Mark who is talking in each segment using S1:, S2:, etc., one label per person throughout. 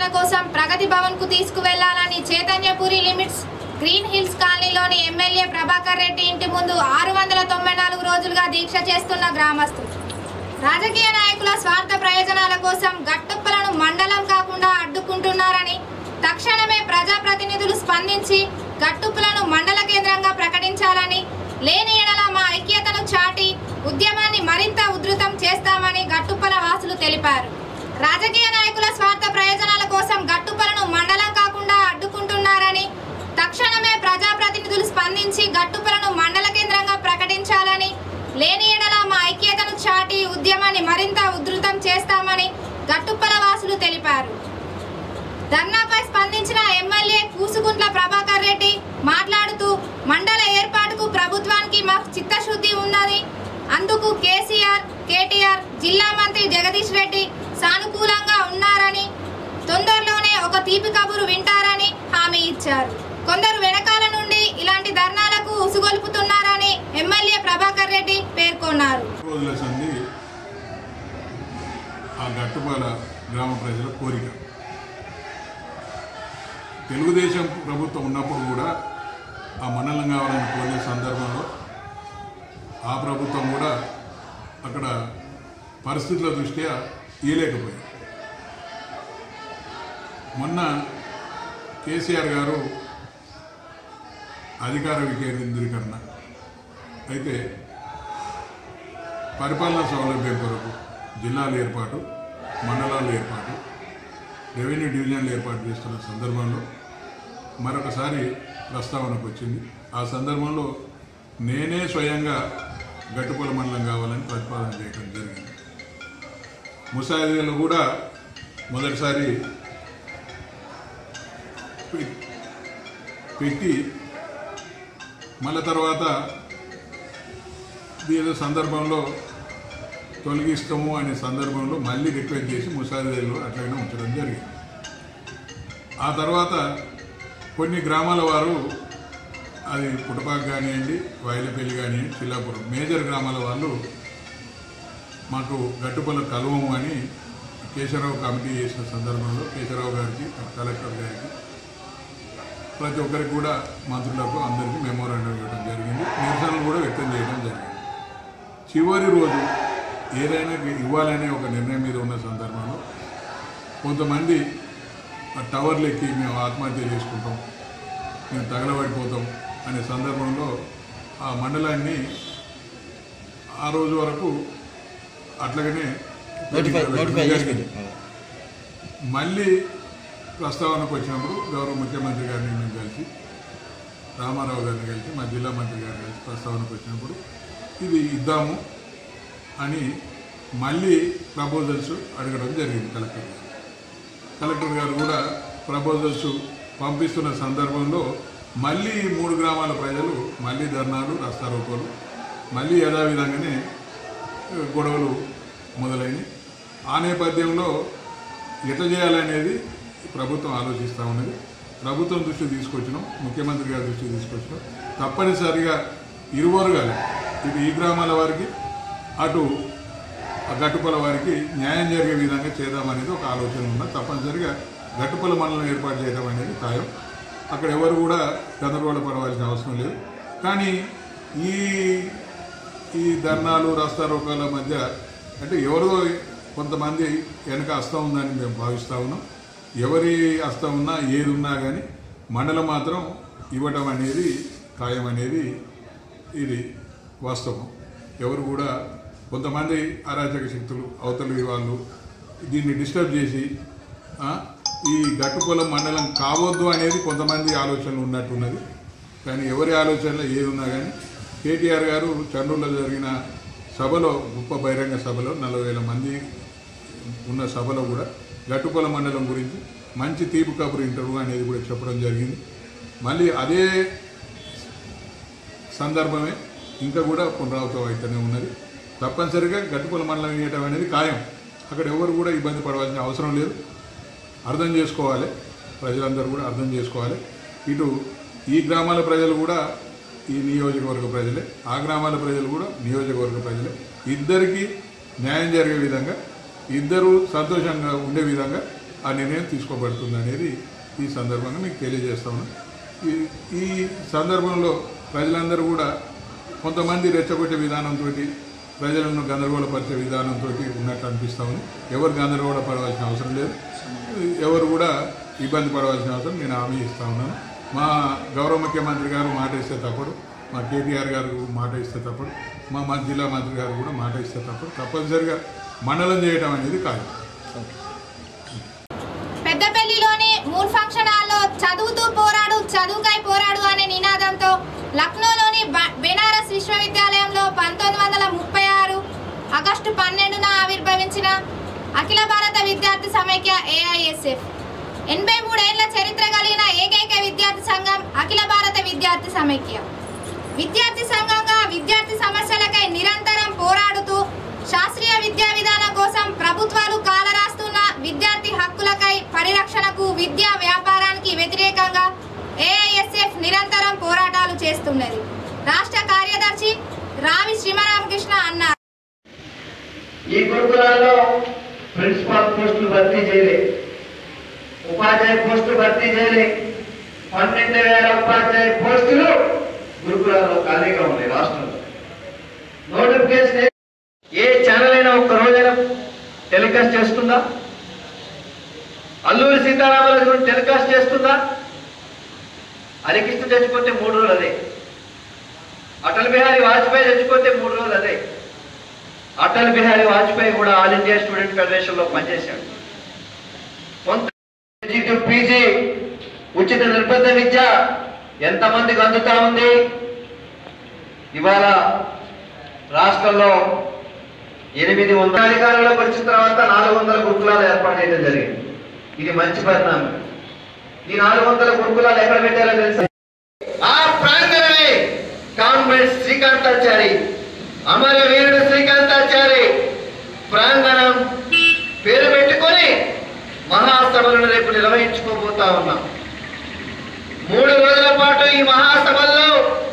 S1: కోసం ప్రగతి భవన్ కు తీసుకువెళ్లాలని చైతన్యపురి లిమిట్స్ గ్రీన్ హిల్స్ కాలనీలోని ఎమ్మెల్యే ప్రభాకర్ రెడ్డి ఇంటి ముందు ఆరు వందల తొంభై నాలుగు రోజులుగా దీక్ష చేస్తున్న గ్రామస్తులు రాజకీయ నాయకుల స్వార్థ ప్రయోజనాల కోసం గట్టుప్పలను మండలం కాకుండా అడ్డుకుంటున్నారని తక్షణమే ప్రజాప్రతినిధులు స్పందించి గట్టుప్పులను మండల కేంద్రంగా ప్రకటించాలని లేని ఎడల మా ఐక్యతను చాటి ఉద్యమాన్ని మరింత ఉధృతం చేస్తామని గట్టుప్పల వాసులు తెలిపారు రాజకీయ నాయకుల స్వార్థ ప్రయోజనాల కోసం గట్టుప్పలను మండలం కాకుండా అడ్డుకుంటున్నారని తక్షణమే ప్రజాప్రతినిధులు స్పందించి గట్టుప్పలను మండల కేంద్రంగా ప్రకటించాలని లేని ఎడల మా ఐక్యతను చాటి ఉద్యమాన్ని మరింత ఉధృతం చేస్తామని గట్టుప్పల వాసులు తెలిపారు ధర్నాపై స్పందించిన ఎమ్మెల్యే కూసుగుంట్ల ప్రభాకర్ రెడ్డి మాట్లాడుతూ మండల ఏర్పాటుకు ప్రభుత్వానికి మాకు చిత్తశుద్ధి ఉన్నది అందుకు కేసీఆర్ కేటీఆర్ జిల్లా మంత్రి జగదీష్ రెడ్డి సానుకూలంగా ఉన్నారని తొందరలోనే ఒక తీపి కబురు వింటారని హామీ ఇచ్చారు కొందరు వెనకాల నుండి ఇలాంటి ధర్నాలకు ఉసుగొల్పుతున్నారని ఎమ్మెల్యే ప్రభాకర్ రెడ్డి పేర్కొన్నారు
S2: రోజుల సంది ఆ గట్టుపాల గ్రామ ప్రజల కోరిక తెలుగుదేశం ప్రభుత్వం ఉన్నప్పుడు కూడా ఆ మండలం కావాలని కోరిన సందర్భంలో ఆ ప్రభుత్వం కూడా అక్కడ పరిస్థితుల దృష్ట్యా ఇయలేకపోయింది మొన్న కేసీఆర్ గారు అధికార వికేంద్రీకరణ అయితే పరిపాలనా సౌలభ్యం కొరకు జిల్లాల ఏర్పాటు మండలాల ఏర్పాటు రెవెన్యూ డివిజన్లు ఏర్పాటు చేస్తున్న సందర్భంలో మరొకసారి ప్రస్తావనకు వచ్చింది ఆ సందర్భంలో నేనే స్వయంగా గట్టుపల మండలం కావాలని ప్రతిపాదన చేయడం జరిగింది ముసాయిదీలు కూడా మొదటిసారి పె- పెట్టి మళ్ళీ తర్వాత ఏదో సందర్భంలో తొలగిస్తాము అనే సందర్భంలో మళ్ళీ రిక్వెస్ట్ చేసి ముసాయిదాలు అట్లాగనే ఉంచడం జరిగింది ఆ తర్వాత కొన్ని గ్రామాల వారు అది పుటపాక్ కానివ్వండి వాయిలపల్లి కానివ్వండి చిల్లాపురం మేజర్ గ్రామాల వాళ్ళు మాకు గట్టుపల్ల కలవము అని కేశవరావు కమిటీ చేసిన సందర్భంలో కేశవరావు గారికి కలెక్టర్ గారికి ప్రతి ఒక్కరికి కూడా మంత్రులకు అందరికీ మెమోరాండం ఇవ్వడం జరిగింది నిరసనలు కూడా వ్యక్తం చేయడం జరిగింది చివరి రోజు ఏదైనా ఇవ్వాలనే ఒక నిర్ణయం మీద ఉన్న సందర్భంలో కొంతమంది ఆ టవర్లు ఎక్కి మేము ఆత్మహత్య చేసుకుంటాం మేము తగలబడిపోతాం అనే సందర్భంలో ఆ మండలాన్ని ఆ రోజు వరకు అట్లాగనే
S3: నోటిఫై నోటిఫై చేసి
S2: జరిగింది.
S3: పెట్టు.
S2: మళ్ళీ ప్రస్తావనకు వచ్చినప్పుడు గౌరవ ముఖ్యమంత్రి గారిని మేము కలిసి రామారావు గారిని కలిసి మా జిల్లా మంత్రి గారిని కలిసి ప్రస్తావనకు వచ్చినప్పుడు ఇది ఇద్దాము అని మళ్ళీ ప్రపోజల్స్ అడగడం జరిగింది కలెక్టర్ గారు కలెక్టర్ గారు కూడా ప్రపోజల్స్ పంపిస్తున్న సందర్భంలో మళ్ళీ ఈ మూడు గ్రామాల ప్రజలు మళ్ళీ ధర్నాలు రస్తారోకోలు మళ్ళీ యథావిధంగానే ఆ, గొడవలు మొదలైనవి ఆ నేపథ్యంలో ఎట్లా చేయాలనేది ప్రభుత్వం ఆలోచిస్తూ ఉన్నది ప్రభుత్వం దృష్టికి తీసుకొచ్చినాం ముఖ్యమంత్రి గారి దృష్టికి తీసుకొచ్చినాం తప్పనిసరిగా ఇరువరుగా ఇటు ఈ గ్రామాల వారికి అటు ఆ గట్టుపల వారికి న్యాయం జరిగే విధంగా చేద్దామనేది ఒక ఆలోచన ఉన్న తప్పనిసరిగా గట్టుపల మండలం ఏర్పాటు చేయడం అనేది ఖాయం అక్కడ ఎవరు కూడా గందరగోళ పడవలసిన అవసరం లేదు కానీ ఈ ఈ ధర్నాలు రాస్తారోకాల మధ్య అంటే ఎవరిదో కొంతమంది వెనక హస్తం ఉందని మేము భావిస్తూ ఉన్నాం ఎవరి హస్తం ఉన్నా ఏది ఉన్నా కానీ మండలం మాత్రం ఇవ్వటం అనేది ఖాయం అనేది ఇది వాస్తవం ఎవరు కూడా కొంతమంది అరాచక శక్తులు అవతలి వాళ్ళు దీన్ని డిస్టర్బ్ చేసి ఆ, ఈ గట్టుపొలం మండలం కావద్దు అనేది కొంతమంది ఆలోచనలు ఉన్నట్టున్నది కానీ ఎవరి ఆలోచనలో ఏది ఉన్నా కానీ కేటీఆర్ గారు చండ్రులో జరిగిన సభలో గొప్ప బహిరంగ సభలో నలభై వేల మంది ఉన్న సభలో కూడా గట్టుపొల మండలం గురించి మంచి తీపి కబురు ఇంటర్వ్యూ అనేది కూడా చెప్పడం జరిగింది మళ్ళీ అదే సందర్భమే ఇంకా కూడా పునరావృతం అయితేనే ఉన్నది తప్పనిసరిగా గట్టుపొల మండలం ఇవ్వటం అనేది ఖాయం అక్కడ ఎవరు కూడా ఇబ్బంది పడవలసిన అవసరం లేదు అర్థం చేసుకోవాలి ప్రజలందరూ కూడా అర్థం చేసుకోవాలి ఇటు ఈ గ్రామాల ప్రజలు కూడా ఈ నియోజకవర్గ ప్రజలే ఆ గ్రామాల ప్రజలు కూడా నియోజకవర్గ ప్రజలే ఇద్దరికీ న్యాయం జరిగే విధంగా ఇద్దరు సంతోషంగా ఉండే విధంగా ఆ నిర్ణయం తీసుకోబడుతుంది అనేది ఈ సందర్భంగా మీకు తెలియజేస్తాను ఈ ఈ సందర్భంలో ప్రజలందరూ కూడా కొంతమంది రెచ్చగొట్టే విధానంతో ప్రజలను గందరగోళపరిచే విధానంతో ఉన్నట్టు అనిపిస్తా ఉంది ఎవరు గందరగోళ పడవలసిన అవసరం లేదు ఎవరు కూడా ఇబ్బంది పడవలసిన అవసరం నేను హామీ ఇస్తా ఉన్నాను మా గౌరవ ముఖ్యమంత్రి గారు మాట ఇస్తే తప్పుడు మా కేటీఆర్ గారు మాట ఇస్తే తప్పుడు మా మా జిల్లా మంత్రి గారు కూడా మాట ఇస్తే తప్పుడు తప్పనిసరిగా మండలం చేయడం అనేది కాదు
S1: పెద్దపల్లిలోని మూడు ఫంక్షన్ హాల్లో చదువుతూ పోరాడు చదువుకై పోరాడు అనే నినాదంతో లక్నోలోని బ- బెనారస్ విశ్వవిద్యాలయంలో పంతొమ్మిది వందల ముప్పై ఆరు ఆగస్టు పన్నెండున ఆవిర్భవించిన అఖిల భారత విద్యార్థి సమైక్య ఏఐఎస్ఎఫ్ ఎనభై మూడేళ్ల చరిత్ర కలిగిన ఏకైక విద్యార్థి సంఘం అఖిల భారత విద్యార్థి సమైక్య విద్యార్థి సంఘంగా విద్యార్థి సమస్యలకై నిరంతరం పోరాడుతూ శాస్త్రీయ విద్యా విధానం కోసం ప్రభుత్వాలు కాలరాస్తున్న విద్యార్థి హక్కులకై పరిరక్షణకు విద్యా వ్యాపారానికి వ్యతిరేకంగా ఏఐఎస్ఎఫ్ నిరంతరం పోరాటాలు చేస్తున్నది రాష్ట్ర కార్యదర్శి రావి శ్రీమరామకృష్ణ అన్నారు
S4: ఈ గురుకులాల్లో ప్రిన్సిపాల్ పోస్టులు భర్తీ చేయలే ఉపాధ్యాయ పోస్టులు భర్తీ చేయలే పన్నెండు వేల ఉపాధ్యాయ పోస్టులు గురుకులాల్లో ఖాళీగా ఉన్నాయి రాష్ట్రంలో నోటిఫికేషన్ ఏ- ఏ ఛానల్ అయినా ఒక్క రోజైనా టెలికాస్ట్ చేస్తుందా అల్లూరి సీతారామరాజు గురించి టెలికాస్ట్ చేస్తుందా హరికృష్ణ చచ్చిపోతే మూడు రోజులు అదే అటల్ బిహారీ వాజ్పేయి చచ్చిపోతే మూడు రోజులు అదే అటల్ బిహారీ వాజ్పేయి కూడా ఆల్ ఇండియా స్టూడెంట్ ఫెడరేషన్ లో పనిచేశాడు కొంత పీజీ ఉచిత నిర్బంధ విద్య ఎంతమందికి అందుతా ఉంది ఇవాళ రాష్ట్రంలో ఎనిమిది వందల అధికారంలోకి వచ్చిన తర్వాత నాలుగు వందల గురుకులాలు ఏర్పాటు చేయడం జరిగింది ఇది మంచి పరిణామం ఈ నాలుగు వందల గురుకులాలు ఎక్కడ పెట్టారో తెలుసా ఆ ప్రాంగణమే కామ్రేడ్ శ్రీకాంతాచారి అమర వీరుడు శ్రీకాంతాచారి ప్రాంగణం పేరు పెట్టుకొని మహాసభలను రేపు నిర్వహించుకోబోతా ఉన్నాం మూడు రోజుల పాటు ఈ మహాసభల్లో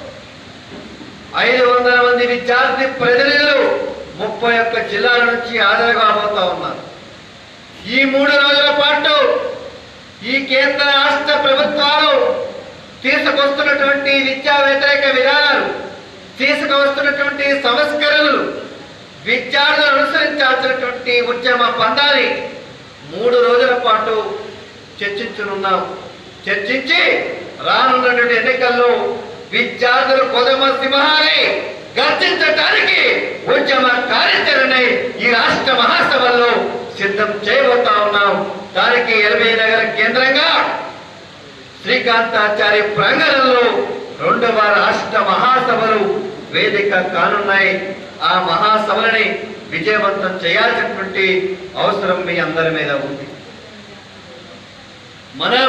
S4: ఐదు వందల మంది విద్యార్థి ప్రతినిధులు ముప్పై ఒక్క జిల్లాల నుంచి హాజరు కాబోతా ఉన్నారు ఈ మూడు రోజుల పాటు ఈ కేంద్ర రాష్ట్ర ప్రభుత్వాలు తీసుకొస్తున్నటువంటి విద్యా వ్యతిరేక విధానాలు తీసుకువస్తున్నటువంటి సంస్కరణలు విద్యార్థులు అనుసరించాల్సినటువంటి ఉద్యమ పందాన్ని మూడు రోజుల పాటు చర్చించనున్నాం చర్చించి రానున్నటువంటి ఎన్నికల్లో విద్యార్థులు కొదమ సింహాన్ని గర్జించడానికి ఉద్యమ కార్యాచరణని ఈ రాష్ట్ర మహాసభల్లో సిద్ధం చేయబోతా ఉన్నాం దానికి ఎల్బీ నగర్ కేంద్రంగా శ్రీకాంతాచార్య ప్రాంగణంలో రెండవ రాష్ట్ర మహాసభలు వేదిక కానున్నాయి ఆ మహాసభలని విజయవంతం చేయాల్సినటువంటి అవసరం మీ అందరి మీద ఉంది మనం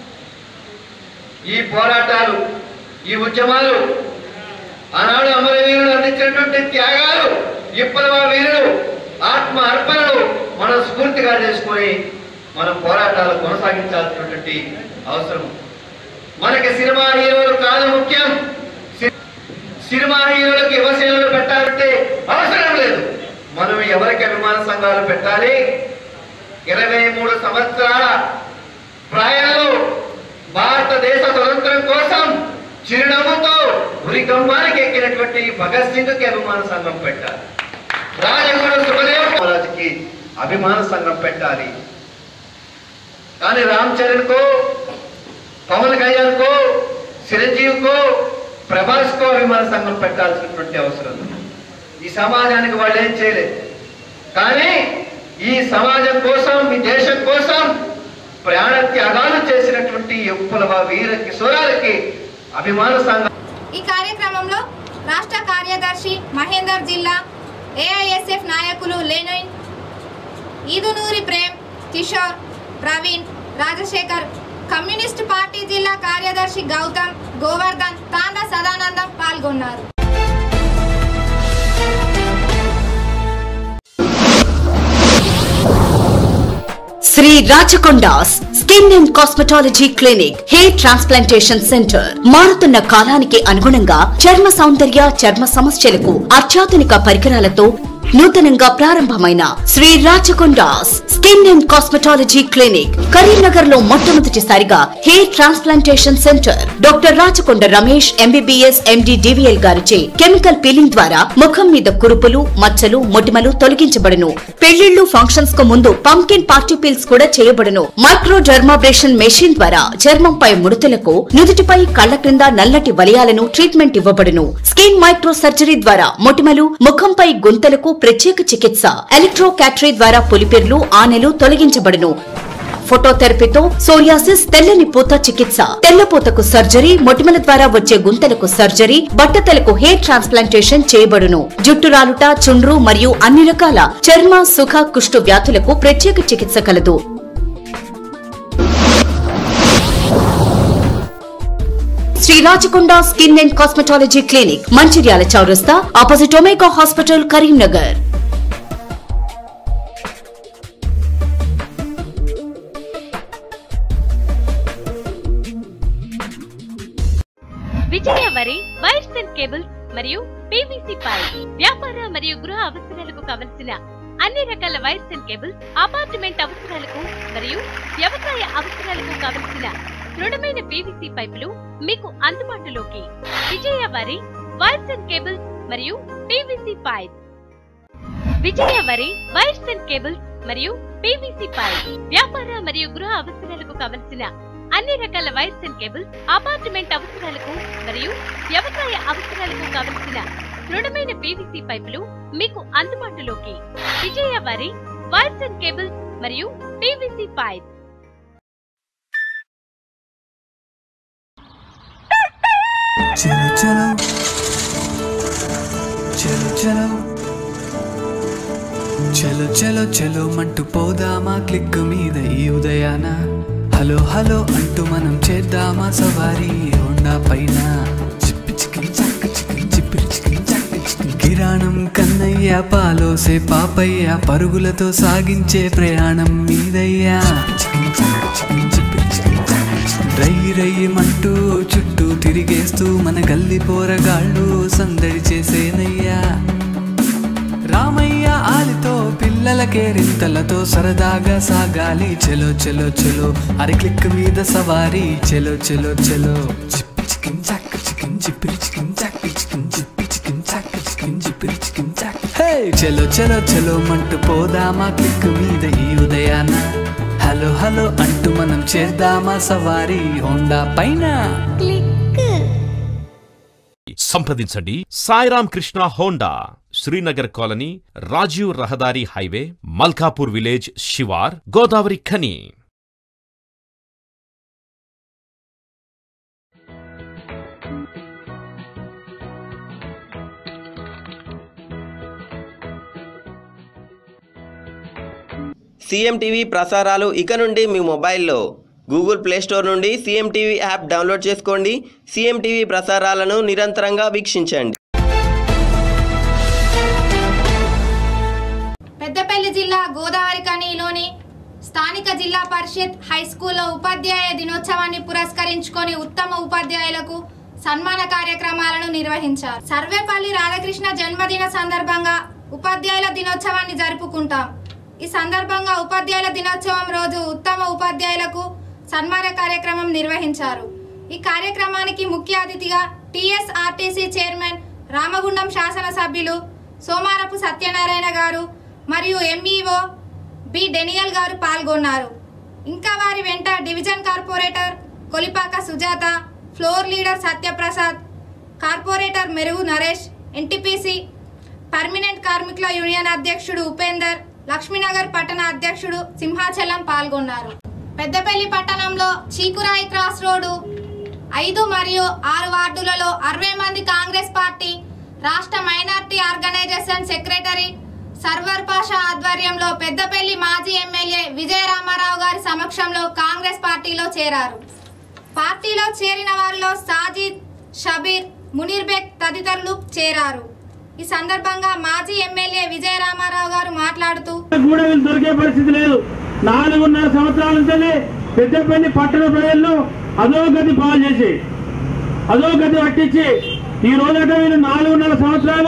S4: ఈ పోరాటాలు ఈ ఉద్యమాలు ఆనాడు అమరవీరుడు అందించినటువంటి త్యాగాలు విప్లవ వీరుడు ఆత్మ అర్పణలు మనం స్ఫూర్తిగా చేసుకొని మన పోరాటాలు కొనసాగించాల్సినటువంటి అవసరం మనకి సినిమా హీరోలు కాదు ముఖ్యం సి- సినిమా హీరోలకు యువసేనలు పెట్టాలంటే అవసరం లేదు మనం ఎవరికి అభిమాన సంఘాలు పెట్టాలి ఇరవై మూడు సంవత్సరాల ప్రాయంలో భారతదేశ స్వతంత్రం కోసం చిరునవ్వుతో ఉరికంబానికి ఎక్కినటువంటి భగత్ సింగ్కి అభిమాన సంఘం పెట్టాలి రాజగురు సుఖదేవ్ మహారాజుకి అభిమాన సంఘం పెట్టాలి కానీ రామ్ చరణ్ కో పవన్ కళ్యాణ్ కో చిరంజీవి కో ప్రభాస్ కో అభిమాన సంఘం పెట్టాల్సినటువంటి అవసరం ఉంది. ఈ సమాజానికి వాళ్ళు ఏం చేయలేదు కానీ ఈ సమాజం కోసం ఈ దేశం కోసం ప్రాణ త్యాగాలు చేసినటువంటి విప్లవ వీర కిశోరాలకి అభిమాన సంఘం
S1: ఈ కార్యక్రమంలో రాష్ట్ర కార్యదర్శి మహేందర్ జిల్లా ఏఐఎస్ఎఫ్ నాయకులు లేనోయిన్ ఈదునూరి ప్రేమ్ కిషోర్ ప్రవీణ్ రాజశేఖర్ కమ్యూనిస్ట్ పార్టీ జిల్లా కార్యదర్శి గౌతమ్ గోవర్ధన్ తాండ్ర సదానందం పాల్గొన్నారు
S5: Sri Rachakonda's skin and cosmetology clinic hair transplantation centre మారుతున్న కాలానికి అనుగుణంగా చర్మ సౌందర్య చర్మ సమస్యలకు అత్యాధునిక పరికరాలతో నూతనంగా ప్రారంభమైన Sri Rachakonda's skin and cosmetology clinic Karimnagar లో మొట్టమొదటిసారిగా hair transplantation centre doctor Rachakonda Ramesh MBBS MD DVL గారిచే కెమికల్ పీలింగ్ ద్వారా ముఖం మీద కురుపులు మచ్చలు మొటిమలు తొలగించబడును పెళ్లిళ్లు ఫంక్షన్స్ కు ముందు పంకిన్ పార్టీ పీల్స్ కూడా చేయబడును మైక్రో డర్మాబ్రేషన్ మెషిన్ ద్వారా చర్మంపై ముడతలకు నుదుటిపై కళ్ల క్రింద నల్లటి వలయాలను ట్రీట్మెంట్ ఇవ్వబడును స్కిన్ మైక్రో సర్జరీ ద్వారా మొటిమలు ముఖంపై గుంతలకు ప్రత్యేక చికిత్స ఎలక్ట్రో క్యాటరీ ద్వారా పులిపిర్లు ఆనెలు తొలగించబడును ఫోటోథెరపీతో సోరియాసిస్ తెల్లని పూత చికిత్స తెల్లపూతకు సర్జరీ మొటిమల ద్వారా వచ్చే గుంతలకు సర్జరీ బట్టతలకు హెయిర్ ట్రాన్స్ప్లాంటేషన్ చేయబడును జుట్టు రాలుట చుండ్రు మరియు అన్ని రకాల చర్మ సుఖ కుష్టు వ్యాధులకు ప్రత్యేక చికిత్స కలదు Sri Rachakonda skin and cosmetology clinic Mancherial చౌరస్తా opposite Omega hospital Karimnagar
S6: Vijaya వరి వైర్స్ అండ్ కేబుల్స్ మరియు పీవీసీ పైప్ వ్యాపార మరియు గృహ అవసరాలకు కావలసిన అన్ని రకాల వైర్స్ అండ్ కేబుల్స్ అపార్ట్మెంట్ అవసరాలకు మరియు వ్యవసాయ అవసరాలకు కావలసిన దృఢమైన పీవీసీ పైపులు మీకు అందుబాటులోకి విజయ వరి వైర్స్ అండ్ కేబుల్స్ మరియు పీవీసీ పైప్ విజయ వరి వైర్స్ అండ్ కేబుల్స్ మరియు పీవీసీ పైప్ వ్యాపార మరియు గృహ అవసరాలకు కావలసిన అన్ని రకాల వైర్స్ అండ్ కేబుల్స్ అపార్ట్మెంట్ అవసరాలకు మరియు వ్యవసాయ అవసరాలకు కావలసిన దృఢమైన పీవీసీ పైపులు మీకు అందుబాటులోకి విజయ వరి వైర్స్ అండ్ కేబుల్స్ మరియు పీవీసీ పైప్
S7: చలో చలో చలో చలో చలో చలో చలో మంటూ పోదామా క్లిక్ మీద ఈ ఉదయాన హలో హలో అంటూ మనం చేద్దామా సవారీ హోండా పైన చిప్పి చికిన్ చక్క చికిన్ చిప్పిరి చికిన్ చక్క చికిన్ కిరాణం కన్నయ్య పాలోసే పాపయ్య పరుగులతో సాగించే ప్రయాణం మీదయ్యా చికిన్ చక్క చికిన్ చిప్పిరి చికిన్ చక్క చికిన్ రై రయ్యమంటూ చుట్టూ తిరిగేస్తూ మన గల్లి పోరగాళ్ళు సందడి చేసేనయ్యా రామయ్య ఆలితో పిల్లలకే రింతలతో సరదాగా సాగాలి చెలో చెలో చెలో అరి క్లిక్ మీద సవారీ చెలో చెలో చెలో చిప్పి చికిన్ చాక్ చికిన్ చిప్పిరి చికిన్ చాక్ చికిన్ చిప్పి చికిన్ చాక్ చికిన్ చిప్పిరి చికిన్ చాక్ హే చెలో చెలో చెలో మంటూ పోదామా క్లిక్ మీద ఈ ఉదయాన హలో హలో అంటూ మనం చేద్దామా సవారీ హోండా పైన
S8: సంప్రదించండి సాయిరామ్ కృష్ణ హోండా శ్రీనగర్ కాలనీ రాజీవ్ రహదారి హైవే మల్కాపూర్ విలేజ్ శివార్ గోదావరి ఖని
S9: సీఎం టీవీ ప్రసారాలు ఇక నుండి మీ మొబైల్లో గూగుల్ ప్లేస్టోర్ నుండి సీఎం టీవీ యాప్ డౌన్లోడ్ చేసుకోండి సీఎం టీవీ ప్రసారాలను నిరంతరంగా వీక్షించండి
S1: పెద్దపల్లి జిల్లా గోదావరి కనిలోని స్థానిక జిల్లా పరిషత్ హై స్కూల్లో ఉపాధ్యాయ దినోత్సవాన్ని పురస్కరించుకొని ఉత్తమ ఉపాధ్యాయులకు సన్మాన కార్యక్రమాలను నిర్వహించారు సర్వేపల్లి రాధాకృష్ణ జన్మదిన సందర్భంగా ఉపాధ్యాయుల దినోత్సవాన్ని జరుపుకుంటాం ఈ సందర్భంగా ఉపాధ్యాయుల దినోత్సవం రోజు ఉత్తమ ఉపాధ్యాయులకు సన్మాన కార్యక్రమం నిర్వహించారు ఈ కార్యక్రమానికి ముఖ్య అతిథిగా టీఎస్ఆర్టీసీ చైర్మన్ రామగుండం శాసనసభ్యులు సోమారపు సత్యనారాయణ గారు మరియు ఎంఈఓ బి డెనియల్ గారు పాల్గొన్నారు ఇంకా వారి వెంట division corporator Kolipaka Sujatha floor leader Satyaprasad corporator Merugu Naresh NTPC permanent కార్మికుల యూనియన్ అధ్యక్షుడు ఉపేందర్ లక్ష్మీనగర్ పట్టణ అధ్యక్షుడు సింహాచలం పాల్గొన్నారు పెద్దపల్లి పట్టణంలో చీకురాయి క్రాస్ రోడ్డు ఐదు మరియు ఆరు వార్డులలో అరవై మంది కాంగ్రెస్ పార్టీ రాష్ట్ర minority organisation secretary Sarwar Pasha ఆధ్వర్యంలో పెద్దపల్లి మాజీ ఎమ్మెల్యే విజయ రామారావు గారి సమక్షంలో కాంగ్రెస్ పార్టీలో చేరారు పార్టీలో చేరిన వారిలో సాజిద్ షబీర్ మునీర్బెక్ తదితరులు చేరారు ఈ సందర్భంగా మాజీ ఎమ్మెల్యే విజయ రామారావు గారు మాట్లాడుతూ
S10: కూడా వీళ్ళు దొరికే పరిస్థితి లేదు నాలుగున్నర సంవత్సరాల నుంచి పెద్దపల్లి పట్టణ ప్రజలను అధోగతి పాలు చేసి అధోగతి పట్టించి ఈ రోజట వీళ్ళు నాలుగున్నర సంవత్సరాలు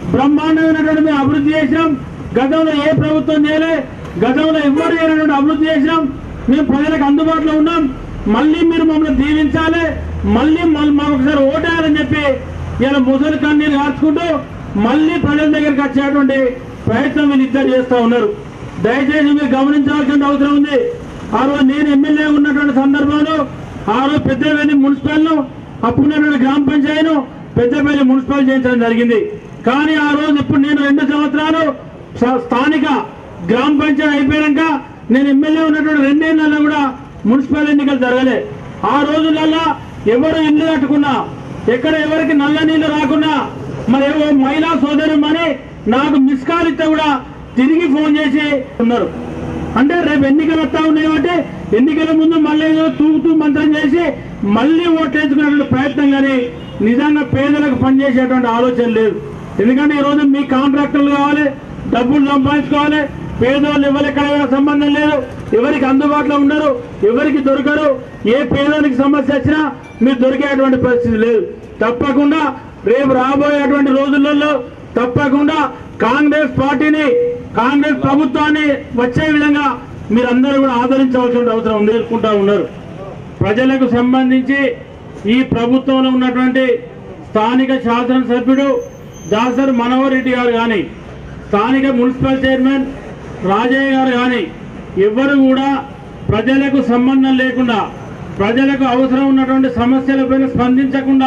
S10: బ్రహ్మాండమైనటువంటి మేము అభివృద్ధి చేసినాం గతంలో ఏ ప్రభుత్వం చేయలే గతంలో ఎవరు చేయనటువంటి అభివృద్ధి చేసినాం మేము ప్రజలకు అందుబాటులో ఉన్నాం మళ్ళీ మీరు మమ్మల్ని దీవించాలి మళ్ళీ మళ్ళీ మాకు ఒకసారి ఓటేయాలని చెప్పి ఇలా ముసలి కన్నీరు కాచుకుంటూ మళ్ళీ ప్రజల దగ్గరికి వచ్చేటువంటి ప్రయత్నం వీళ్ళు ఇద్దరు చేస్తూ ఉన్నారు దయచేసి మీరు గమనించాల్సిన అవసరం ఉంది ఆ రోజు నేను ఎమ్మెల్యే ఉన్నటువంటి సందర్భంలో ఆ రోజు పెద్దపల్లి మున్సిపల్ను అప్పుడున్నటువంటి గ్రామ పంచాయతీను పెద్దపల్లి మున్సిపల్ చేయించడం జరిగింది కానీ ఆ రోజు ఇప్పుడు నేను రెండు సంవత్సరాలు స- స్థానిక గ్రామ పంచాయతీ అయిపోయాక నేను ఎమ్మెల్యే ఉన్నటువంటి రెండేళ్లలో కూడా మున్సిపల్ ఎన్నికలు జరగలే ఆ రోజులలో ఎవరు ఇల్లు కట్టుకున్నా ఎక్కడ ఎవరికి నల్ల నీళ్లు రాకున్నా మరి ఏవో మహిళా సోదరు అని నాకు మిస్ కాల్ ఇస్తే కూడా తిరిగి ఫోన్ చేసి ఉన్నారు అంటే రేపు ఎన్నికలు వస్తా ఉన్నాయి కాబట్టి ఎన్నికల ముందు మళ్ళీ ఏదో తూగుతూ మంత్రం చేసి మళ్ళీ ఓట్లేసుకునేటువంటి ప్రయత్నం కానీ నిజంగా పేదలకు పనిచేసేటువంటి ఆలోచన లేదు ఎందుకంటే ఈ రోజు మీ కాంట్రాక్టర్లు కావాలి డబ్బులు సంపాదించుకోవాలి పేదోళ్ళు ఎవరిక్కడ సంబంధం లేదు ఎవరికి అందుబాటులో ఉండరు ఎవరికి దొరకరు ఏ పేదోనికి సమస్య వచ్చినా మీరు దొరికేటువంటి పరిస్థితి లేదు తప్పకుండా రేపు రాబోయేటువంటి రోజులలో తప్పకుండా కాంగ్రెస్ పార్టీని కాంగ్రెస్ ప్రభుత్వాన్ని వచ్చే విధంగా మీరందరూ కూడా ఆదరించవలసిన అవసరం ఉంది అనుకుంటా ఉన్నారు ప్రజలకు సంబంధించి ఈ ప్రభుత్వంలో ఉన్నటువంటి స్థానిక శాసనసభ్యుడు దాసర్ మనోహర్ రెడ్డి గారు కానీ స్థానిక మున్సిపల్ చైర్మన్ రాజయ్య గారు కానీ ఎవ్వరు కూడా ప్రజలకు సంబంధం లేకుండా ప్రజలకు అవసరం ఉన్నటువంటి సమస్యలపైన స్పందించకుండా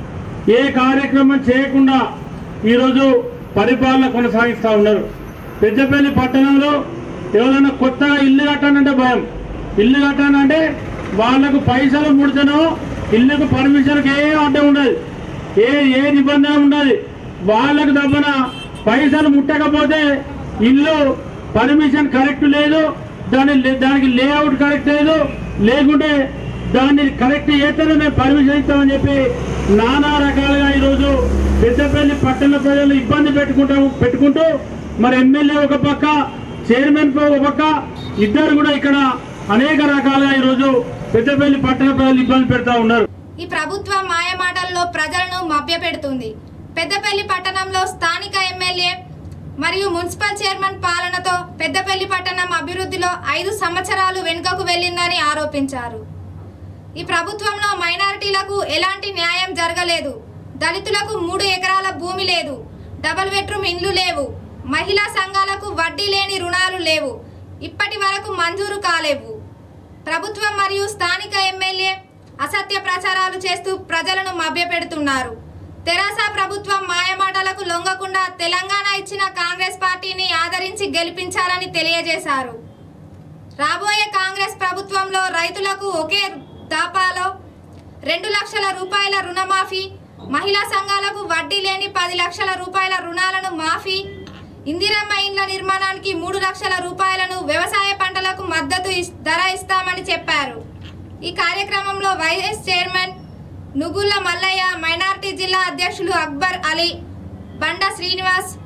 S10: ఏ కార్యక్రమం చేయకుండా ఈరోజు పరిపాలన కొనసాగిస్తూ ఉన్నారు పెద్దపల్లి పట్టణంలో ఎవరైనా కొత్తగా ఇల్లు కట్టానంటే భయం ఇల్లు కట్టానంటే వాళ్ళకు పైసలు ముడితేనో ఇల్లుకు పర్మిషన్కి ఏ అడ్డం ఉండదు ఏ ఏ నిబంధన ఉండదు వాళ్ళకు దబ్బన పైసలు ముట్టకపోతే ఇల్లు పర్మిషన్ కరెక్ట్ లేదు దాని దానికి లేఅవుట్ కరెక్ట్ లేదు లేకుంటే దాన్ని కరెక్ట్ చేస్తేనే మేము పర్మిషన్ ఇస్తామని చెప్పి నానా రకాలుగా ఈరోజు పెద్దపల్లి పట్టణ ప్రజలు ఇబ్బంది పెట్టుకుంటాము పెట్టుకుంటూ మరి ఎమ్మెల్యే ఒక పక్క చైర్మన్ ఒక పక్క ఇద్దరు కూడా ఇక్కడ అనేక రకాలుగా ఈరోజు పెద్దపల్లి పట్టణ ప్రజలు ఇబ్బంది పెడతా ఉన్నారు
S1: ఈ ప్రభుత్వం మాయమాటల్లో ప్రజలను మభ్యపెడుతుంది పెద్దపల్లి పట్టణంలో స్థానిక ఎమ్మెల్యే మరియు మున్సిపల్ చైర్మన్ పాలనతో పెద్దపల్లి పట్టణం అభివృద్ధిలో ఐదు సంవత్సరాలు వెనుకకు వెళ్ళిందని ఆరోపించారు ఈ ప్రభుత్వంలో మైనారిటీలకు ఎలాంటి న్యాయం జరగలేదు దళితులకు మూడు ఎకరాల భూమి లేదు డబల్ బెడ్రూమ్ ఇండ్లు లేవు మహిళా సంఘాలకు వడ్డీ లేని రుణాలు లేవు ఇప్పటి వరకు మంజూరు కాలేవు ప్రభుత్వం మరియు స్థానిక ఎమ్మెల్యే అసత్య ప్రచారాలు చేస్తూ ప్రజలను మభ్యపెడుతున్నారు తెరాస ప్రభుత్వం మాయమాటలకు లొంగకుండా తెలంగాణ ఇచ్చిన కాంగ్రెస్ పార్టీని ఆదరించి గెలిపించాలని తెలియజేశారు రాబోయే కాంగ్రెస్ ప్రభుత్వంలో రైతులకు ఒకే దాపాలో రెండు లక్షల రూపాయల రుణమాఫీ మహిళా సంఘాలకు వడ్డీ లేని పది లక్షల రూపాయల రుణాలను మాఫీ ఇందిరమ్మ ఇండ్ల నిర్మాణానికి మూడు లక్షల రూపాయలను వ్యవసాయ పంటలకు మద్దతు ఇస్- ధర ఇస్తామని చెప్పారు ఈ కార్యక్రమంలో vice chairman Nugulla Mallaiah minority జిల్లా అధ్యక్షులు అక్బర్ అలీ బండ శ్రీనివాస్